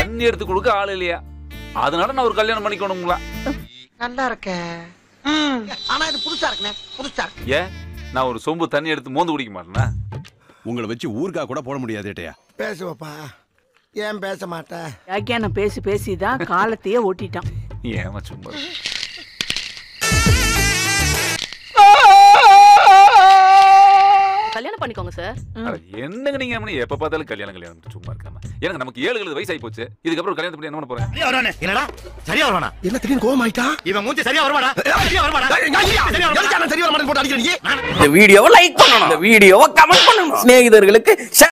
தண்ணி எடுத்து கொடுக்க ஆள் இல்லையா அதனால நான் ஒரு கல்யாணம் பண்ணிக்கணுங்களா நல்லா இருக்க ஆனா இது புதுசா இருக்குண்ணே புதுசா இருக்கு ஏன் நான் ஒரு சொம்பு தண்ணி எடுத்து மோந்து குடிக்க மாட்டேனா உங்களை வச்சு ஊருக்கா கூட போட முடியாது ஏட்டையா பேசுவப்பா ஏன் பேச மாட்ட வியாக்கியானம் பேசி பேசி தான் காலத்தையே ஓட்டிட்டான் ஏமா சும்மா இரு. கல்யாணம் பண்ணிக்கோங்க சார் அட, என்னங்க நீங்க அம்மனி எப்ப பார்த்தாலும் கல்யாணம் கல்யாணம் சும்மா இருக்காம எனக்கு நமக்கு ஏழு எழுபது வயசு ஆகி போச்சு இதுக்கப்புறம் ஒரு கல்யாணத்தை பண்ணி என்ன பண்ண போறேன் சரியா வருவானே என்னடா சரியா வருவானா என்ன திடீர்னு கோவம் ஆயிட்டா இவன் மூஞ்சி சரியா வருவாடா சரியா வருவாடா சரியா வருவானா சரி வர மாட்டேன் போட்டு அடிக்கிறீங்க இந்த வீடியோவை லைக் பண்ணணும் இந்த வீடியோவை கமெண்ட் பண்ணணும் சிநேகிதர்களுக்கு share